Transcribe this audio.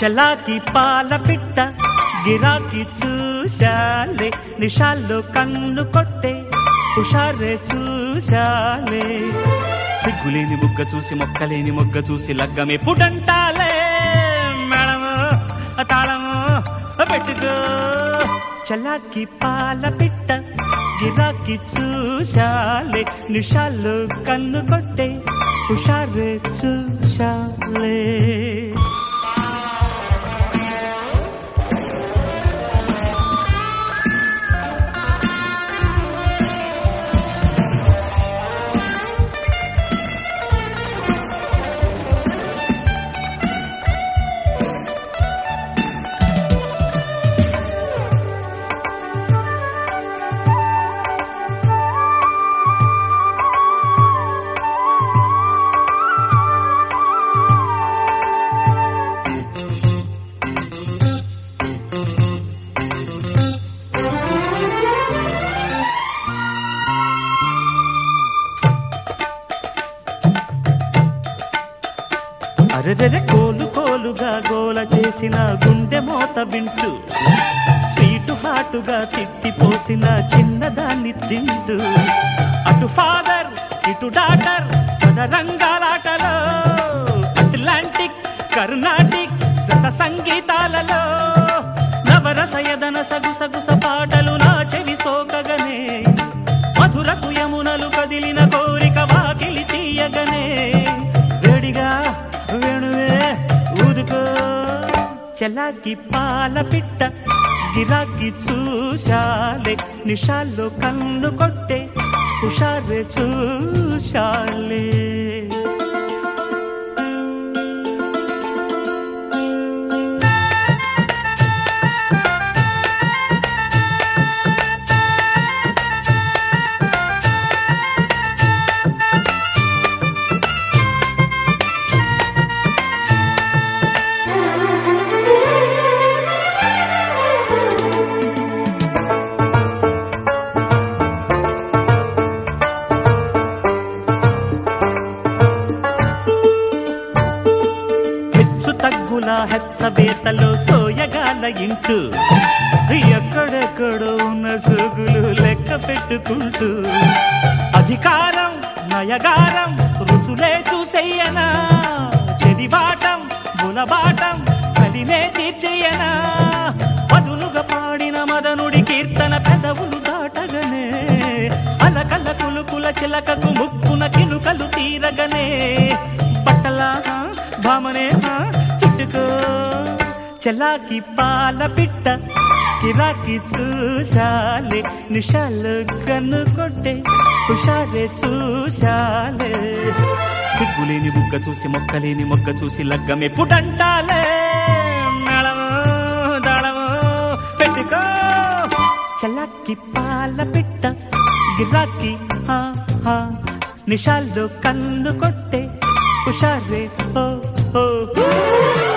చలాకి పాల పిట్ట గిరాకి చూశాలే నిషాల్లో కన్ను కొట్టే హుషారే చూశాలే సిగ్గులేని ముగ్గ చూసి మొక్కలేని మొగ్గ చూసి లగ్గమే పుటంటాలే మేడము తాళము పెట్టుకో చలాకి పాల పిట్ట గిరాకి చూశాలే నిషాల్లో కన్ను కొట్టే హుషారే చూశాలే అరెరెరె కోలు కోలుగా గోల చేసిన గుండె మోత వింటూ స్వీటు హాటుగా తిట్టిపోసిన చిన్నదాన్ని తింటూ అటు ఫాదర్ ఇటు డాటర్ చదరంగాలాటలో అట్లాంటిక్ కర్ణాటిక్ రస సంగీతాలలో నవరసయదన సగుసగుస పాటలు నా చెవి సోకగనే మధురకు యమునలు కదిలిన కోరిక వాకిలి తీయగనే వేడిగా వేణువే ఊదుకో చలాకి పాల పిట్ట గిరాకి చూశాలే నిషాల్లో కన్ను కొట్టే హుషారే చూశాలే హెచ్చు తగ్గుల హెచ్చబేతలో సోయగాల ఇంటూ ఎక్కడెక్కడో ఉన్న సోగులు లెక్క పెట్టుకుంటూ అధికారం నయగారం రుసులే చూసెయ్యనా చెదిబాటం గులబాటం సలినే తీర్చెయ్యనా పదులుగా పాడిన మదనుడి కీర్తన పెదవులు దాటగనే అలకల కులుకుల చిలకకు ముక్కున కిలుకలు తీరగనే పట్టలా భామనే చుట్టుకో చలాకి పాల పిట్ట కిరాకి చూశాలే నిషాలు కన్ను కొట్టే హుషారే చూశాలే సిగ్గులేని బుగ్గ చూసి మొక్కలేని మొగ్గ చూసి లగ్గమే పుటంటాలే మేళము దాళము పెట్టుకో చలాకి పాల పిట్ట గిరాకి హా హా నిషాల్లో కన్ను కొట్టే హుషారే ఓ ఓ